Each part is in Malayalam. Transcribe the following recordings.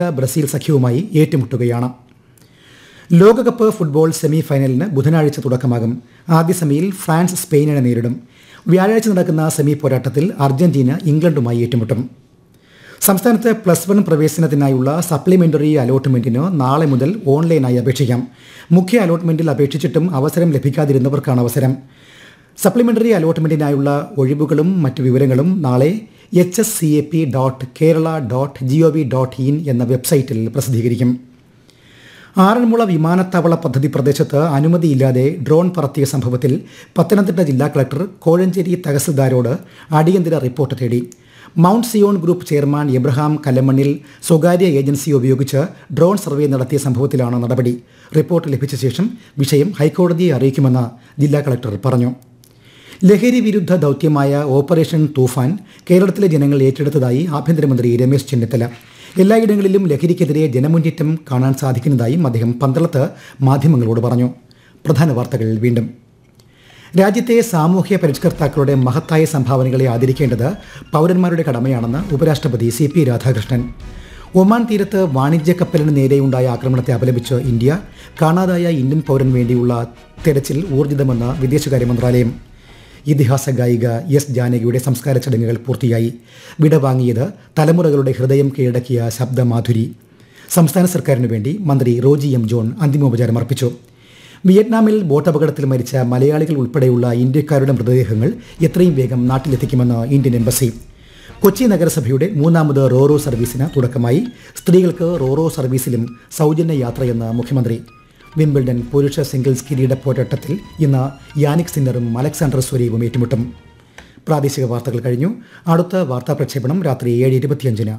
ബ്രസീൽ സഖ്യവുമായി ഏറ്റുമുട്ടുകയാണ് ലോകകപ്പ് ഫുട്ബോൾ സെമി ഫൈനലിന് ബുധനാഴ്ച തുടക്കമാകും ആദ്യ സെമിയിൽ ഫ്രാൻസ് സ്പെയിനിനെ നേരിടും വ്യാഴാഴ്ച നടക്കുന്ന സെമി പോരാട്ടത്തിൽ അർജന്റീന ഇംഗ്ലണ്ടുമായി ഏറ്റുമുട്ടും സംസ്ഥാനത്ത് പ്ലസ് വൺ പ്രവേശനത്തിനായുള്ള സപ്ലിമെന്ററി അലോട്ട്മെന്റിന് നാളെ മുതൽ ഓൺലൈനായി അപേക്ഷിക്കാം മുഖ്യ അലോട്ട്മെന്റിൽ അപേക്ഷിച്ചിട്ടും അവസരം ലഭിക്കാതിരുന്നവർക്കാണ് അവസരം സപ്ലിമെന്ററി അലോട്ട്മെന്റിനായുള്ള ഒഴിവുകളും മറ്റു വിവരങ്ങളും നാളെ H S C A P dot Kerala dot G O V dot in എന്ന വെബ്സൈറ്റിൽ പ്രസിദ്ധീകരിക്കും ആറന്മുള വിമാനത്താവള പദ്ധതി പ്രദേശത്ത് അനുമതിയില്ലാതെ ഡ്രോൺ പറത്തിയ സംഭവത്തിൽ പത്തനംതിട്ട ജില്ലാ കളക്ടർ കോഴഞ്ചേരി തഹസിൽദാരോട് അടിയന്തര റിപ്പോർട്ട് തേടി Mount Zion group chairman Abraham Kallamannil സ്വകാര്യ ഏജൻസി ഉപയോഗിച്ച് ഡ്രോൺ സർവേ നടത്തിയ സംഭവത്തിലാണ് നടപടി റിപ്പോർട്ട് ലഭിച്ച ശേഷം വിഷയം ഹൈക്കോടതിയെ അറിയിക്കുമെന്ന് ജില്ലാ കളക്ടർ പറഞ്ഞു ലഹരി വിരുദ്ധ ദൗത്യമായ ഓപ്പറേഷൻ തൂഫാൻ കേരളത്തിലെ ജനങ്ങൾ ഏറ്റെടുത്തതായി ആഭ്യന്തരമന്ത്രി രമേശ് ചെന്നിത്തല എല്ലായിടങ്ങളിലും ലഹരിക്കെതിരെ ജനമുന്നേറ്റം കാണാൻ സാധിക്കുന്നതായും അദ്ദേഹം പന്തളത്ത് മാധ്യമങ്ങളോട് പറഞ്ഞു പ്രധാന വാർത്തകൾ വീണ്ടും രാജ്യത്തെ സാമൂഹ്യ പരിഷ്കർത്താക്കളുടെ മഹത്തായ സംഭാവനകളെ ആദരിക്കേണ്ടത് പൗരന്മാരുടെ കടമയാണെന്ന് ഉപരാഷ്ട്രപതി സി പി രാധാകൃഷ്ണൻ ഒമാൻ തീരത്ത് വാണിജ്യ കപ്പലിന് നേരെയുണ്ടായ ആക്രമണത്തെ അപലപിച്ച് ഇന്ത്യ കാണാതായ ഇന്ത്യൻ പൗരന് വേണ്ടിയുള്ള തെരച്ചിൽ ഊർജിതമെന്ന് വിദേശകാര്യ മന്ത്രാലയം ഇതിഹാസ ഗായിക എസ് ജാനകിയുടെ സംസ്കാര ചടങ്ങുകൾ പൂർത്തിയായി വിടവാങ്ങിയത് തലമുറകളുടെ ഹൃദയം കീഴടക്കിയ ശബ്ദമാധുരി സംസ്ഥാന സർക്കാരിനു വേണ്ടി മന്ത്രി റോജി എം ജോൺ അന്തിമോപചാരം അർപ്പിച്ചു വിയറ്റ്നാമിൽ ബോട്ട് അപകടത്തിൽ മരിച്ച മലയാളികൾ ഉൾപ്പെടെയുള്ള ഇന്ത്യക്കാരുടെ മൃതദേഹങ്ങൾ എത്രയും വേഗം നാട്ടിലെത്തിക്കുമെന്ന് ഇന്ത്യൻ എംബസി കൊച്ചി നഗരസഭയുടെ മൂന്നാമത് റോറോ സർവീസിന് തുടക്കമായി സ്ത്രീകൾക്ക് റോറോ സർവീസിലും സൗജന്യ യാത്രയെന്ന് മുഖ്യമന്ത്രി വിംബിൾഡൺ പുരുഷ സിംഗിൾസ് കിരീട പോരാട്ടത്തിൽ ഇന്ന് യാനിക് സിന്നറും അലക്സാണ്ടർ സ്വരീവും ഏറ്റുമുട്ടും പ്രാദേശിക വാർത്തകൾ കഴിഞ്ഞു അടുത്ത വാർത്താ പ്രക്ഷേപണം രാത്രി ഏഴ് ഇരുപത്തിയഞ്ചിന്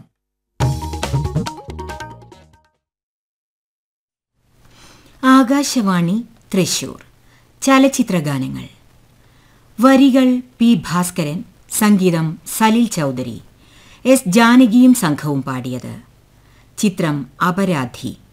ആകാശവാണി തൃശൂർ ചലച്ചിത്രഗാനങ്ങൾ വരികൾ പി ഭാസ്കരൻ സംഗീതം സലിൽ ചൗധരി എസ് ജാനകിയും സംഘവും പാടിയത് ചിത്രം അപരാധി